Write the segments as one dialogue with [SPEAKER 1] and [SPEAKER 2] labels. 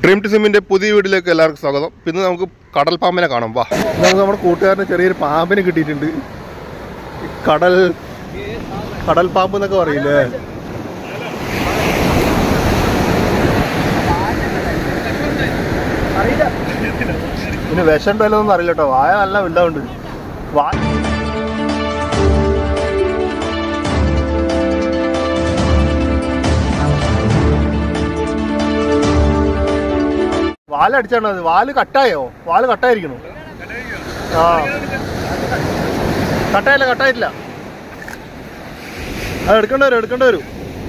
[SPEAKER 1] Dream to സിമ്മിന്റെ പുതിയ വീട്ടിലേക്ക് എല്ലാവർക്കും സ്വാഗതം പിന്നെ നമുക്ക് കടൽ പാമ്പിനെ കാണാം വാ ഇന്ന് നമുക്ക് നമ്മുടെ കൂട്ടുകാരന് ചെറിയൊരു പാമ്പിനെ കിട്ടിയിട്ടുണ്ട് ഈ കടൽ കടൽ പാമ്പ് എന്നൊക്കെ പറയില്ലേ പിന്നെ വിഷം ഉണ്ടല്ലോ ഒന്നും അറിയില്ല കേട്ടോ വായ നല്ല ഉണ്ടാവുണ്ട് വാ വാലടിച്ചാണ് അത് വാല് കട്ടായോ വാല് കട്ടായിരിക്കണു ആ കട്ടായില്ല കട്ടായിട്ടില്ല അത് എടുക്കേണ്ടി വരും എടുക്കേണ്ടി വരും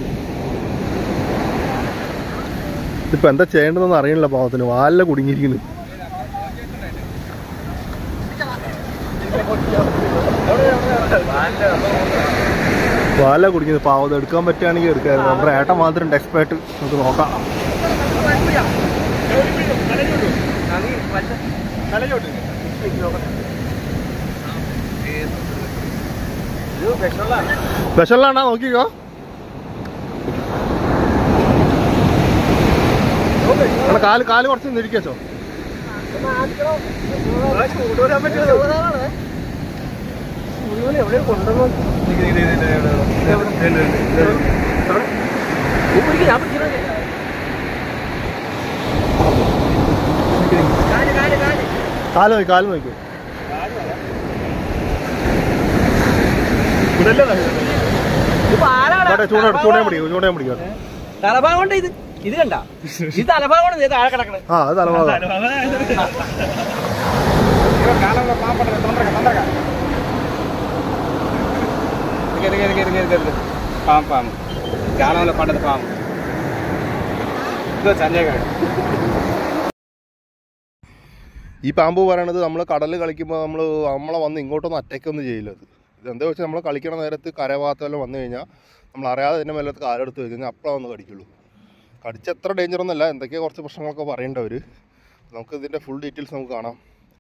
[SPEAKER 1] ഇപ്പൊ എന്താ ചെയ്യേണ്ടതെന്ന് അറിയണില്ല പാവത്തിന് വാലില കുടുങ്ങിയിരിക്കുന്നു വാല കുടിക്കുന്നത് പാവം എടുക്കാൻ പറ്റുകയാണെങ്കിൽ എടുക്കായിരുന്നു നമ്മുടെ ഏട്ടൻ മാത്രം ഉണ്ട് എക്സ്പേർട്ട് നമുക്ക് നോക്കാം വിഷമല്ലാണ്ടാ നോക്കിക്കോ അവിടെ കാല് കാല് കുറച്ച് നിരിക്കച്ചോ കാല് നോക്കി കാല് നോക്കി ചൂട ചൂടയും പിടിക്കും ചൂടയും പിടിക്കും
[SPEAKER 2] തലഭാഗം കൊണ്ട് ഇത് ഇത് കണ്ട ഇത് തലഭാഗം കൊണ്ട് താഴെ കിടക്കണേ
[SPEAKER 1] ആ അത് തലഭാഗം
[SPEAKER 2] పాము పాము గాలంలో పడ్డది పాము ఇదో సంజయ్ గారు
[SPEAKER 1] ഈ പാമ്പ് പറയണത് നമ്മൾ കടലിൽ കളിക്കുമ്പോൾ നമ്മൾ നമ്മളെ വന്ന് ഇങ്ങോട്ടൊന്നും അറ്റയ്ക്കൊന്നും ചെയ്യില്ല അത് ഇതെന്താ വെച്ചാൽ നമ്മൾ കളിക്കണ നേരത്ത് കരഭാഗത്തെല്ലാം വന്നു കഴിഞ്ഞാൽ നമ്മൾ അറിയാതെ തന്നെ മേലത്ത് കാലെടുത്ത് വെച്ച് കഴിഞ്ഞാൽ അപ്പോഴാണ് വന്ന് കടിക്കുള്ളൂ കടിച്ച എത്ര ഡേഞ്ചർ ഒന്നല്ല എന്തൊക്കെയോ കുറച്ച് പ്രശ്നങ്ങളൊക്കെ പറയേണ്ടവർ നമുക്ക് ഇതിൻ്റെ ഫുൾ ഡീറ്റെയിൽസ് നമുക്ക് കാണാം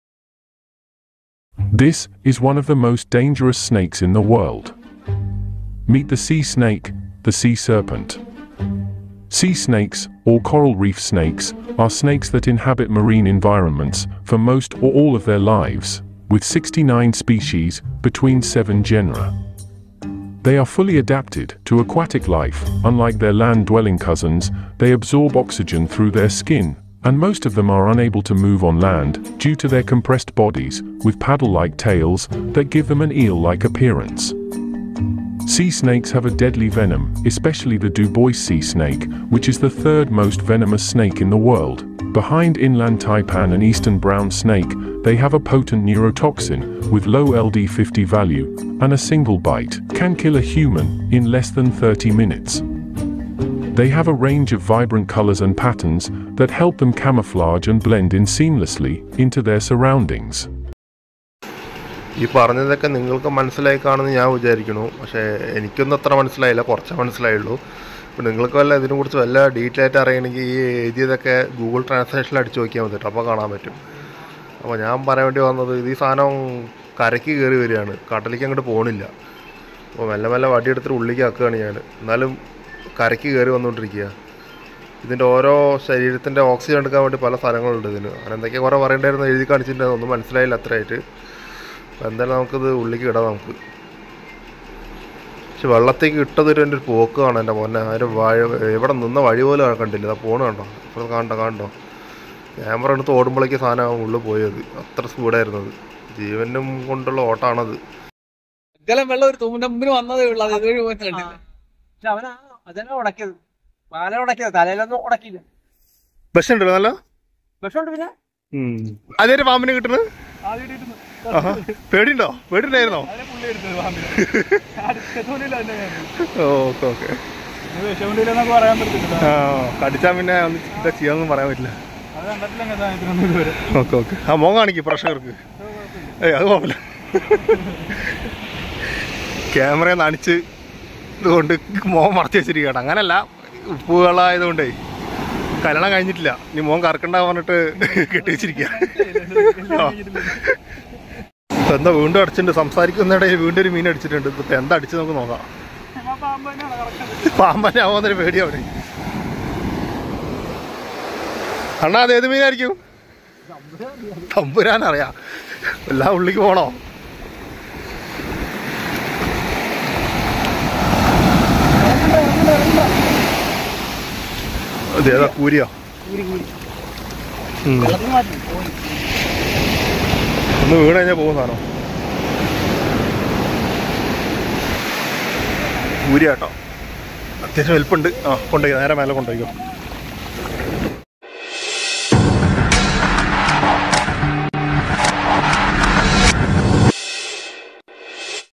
[SPEAKER 3] This is one of the most dangerous snakes in the world. Meet the sea snake, the sea serpent. Sea snakes, or coral reef snakes, are snakes that inhabit marine environments for most or all of their lives, with 69 species between seven genera. They are fully adapted to aquatic life, unlike their land dwelling cousins, they absorb oxygen through their skin, and most of them are unable to move on land due to their compressed bodies with paddle like tails that give them an eel like appearance. Sea snakes have a deadly venom, especially the Dubois sea snake, which is the third most venomous snake in the world. Behind inland taipan and eastern brown snake, they have a potent neurotoxin with low LD50 value, and a single bite can kill a human in less than 30 minutes. They have a range of vibrant colors and patterns that help them camouflage and blend in seamlessly into their surroundings.
[SPEAKER 1] ഈ പറഞ്ഞതൊക്കെ നിങ്ങൾക്ക് മനസ്സിലായി കാണുമെന്ന് ഞാൻ വിചാരിക്കുന്നു പക്ഷേ എനിക്കൊന്നും അത്ര മനസ്സിലായില്ല കുറച്ചേ മനസ്സിലായുള്ളൂ അപ്പോൾ നിങ്ങൾക്ക് വല്ല ഇതിനെക്കുറിച്ച് വല്ല ഡീറ്റെയിൽ ആയിട്ട് അറിയണമെങ്കിൽ ഈ എഴുതിയതൊക്കെ ഗൂഗിൾ ട്രാൻസ്ലേഷനിൽ അടിച്ചു നോക്കിയാൽ മതി കേട്ടോ അപ്പോൾ കാണാൻ പറ്റും അപ്പോൾ ഞാൻ പറയാൻ വേണ്ടി വന്നത് ഇത് ഈ സാധനം കരയ്ക്ക് കയറി വരികയാണ് കടലിലേക്ക് അങ്ങോട്ട് പോകണില്ല അപ്പോൾ മെല്ലെ മെല്ലെ വടിയെടുത്തിട്ട് ഉള്ളിലേക്ക് ആക്കുകയാണ് ഞാൻ എന്നാലും കരയ്ക്ക് കയറി വന്നുകൊണ്ടിരിക്കുക ഇതിൻ്റെ ഓരോ ശരീരത്തിൻ്റെ ഓക്സിജൻ എടുക്കാൻ വേണ്ടി പല സ്ഥലങ്ങളുണ്ട് ഇതിന് അങ്ങനെ എന്തൊക്കെ കുറേ പറയേണ്ടായിരുന്നു എഴുതി കാണിച്ചിട്ടുണ്ടായിരുന്നു ഒന്നും മനസ്സിലായില്ല അത്രയായിട്ട് അപ്പോൾ എന്തായാലും നമുക്കിത് ഉള്ളിലേക്ക് ഇടാം നമുക്ക് പക്ഷെ വെള്ളത്തേക്ക് ഇട്ടതൊരു എൻ്റെ ഒരു പോക്ക് കാണാം എൻ്റെ മോനെ അതിൻ്റെ വഴി എവിടെ നിന്ന വഴി പോലും കണ്ടില്ല ഇതാ പോണ് കണ്ടോ ഇപ്പോൾ കാണണ്ടോ കാണണ്ടോ ക്യാമറ എടുത്ത് ഓടുമ്പോഴേക്ക് സാധനം ഉള്ളിൽ പോയത് അത്ര സ്പീഡായിരുന്നു അത് ജീവനും കൊണ്ടുള്ള ഓട്ടാണത്
[SPEAKER 2] ഇതെല്ലാം വെള്ളം ഒരു തൂമിന്റെ മുമ്പിൽ വന്നതേ ഉള്ളൂ അത് ഇതുവഴി പോയി കണ്ടില്ല പക്ഷെ അവനാ അതന്നെ ഉടക്കിയത് പാല ഉടക്കിയത് തലയിലൊന്നും ഉടക്കില്ല
[SPEAKER 1] ബസ് ഉണ്ടല്ലോ നല്ല
[SPEAKER 2] വിഷമുണ്ട് പിന്നെ
[SPEAKER 1] അതേ പാമ്പിനെ കിട്ടുന്നത് ആഹാ. പേടിയുണ്ടോ പേടിയുണ്ടായിരുന്നോ ഓക്കെ ഓക്കെ
[SPEAKER 4] പറയാൻ പറ്റില്ല
[SPEAKER 1] ആ കടിച്ചാൽ പിന്നെ ഒന്ന് എന്താ ചെയ്യാമെന്നും പറയാൻ പറ്റില്ല
[SPEAKER 4] അത് കണ്ടിട്ടില്ല സാധനത്തിനൊന്നും ഇതുവരെ
[SPEAKER 1] ഓക്കെ ഓക്കെ ആ മോൻ കാണിക്കും പ്രേക്ഷകർക്ക് ഏയ് അത് കുഴപ്പമില്ല ക്യാമറ നണിച്ച് ഇതുകൊണ്ട് മോൻ മറച്ചു വെച്ചിരിക്കുകയാണ് അങ്ങനല്ല ഉപ്പ് വെള്ളമായതുകൊണ്ടേ കല്യാണം കഴിഞ്ഞിട്ടില്ല ഇനി മോൻ കറക്കണ്ട പറഞ്ഞിട്ട് കെട്ടി വെച്ചിരിക്കുക ആ. ഇപ്പൊ എന്താ വീണ്ടും അടിച്ചിട്ടുണ്ട് സംസാരിക്കുന്നിടയിൽ വീണ്ടും ഒരു മീൻ അടിച്ചിട്ടുണ്ട് ഇപ്പൊ എന്താ അടിച്ച് നമുക്ക് നോക്കാം
[SPEAKER 4] ആ പാമ്പ് തന്നെയാണ് കറക്റ്റ്
[SPEAKER 1] പാമ്പനെ ആവുന്നൊരു പേടി അവിടെ അണ്ണാ അത് ഏത് മീനായിരിക്കും തമ്പുരാൻ അറിയാം എല്ലാ ഉള്ളിക്ക് പോണോ അതേതാ കൂരിയോ ഉം.
[SPEAKER 2] വെള്ളത്തിൽ മാറ്റി പോയി
[SPEAKER 1] ഒന്ന് വീണ് കഴിഞ്ഞാൽ പോകുന്നതാണോ കൂരിയാട്ടോ അത്യാവശ്യം വലിപ്പുണ്ട് ആ കൊണ്ടുപോയി നേരെ മേലെ കൊണ്ടുപോയിക്കോ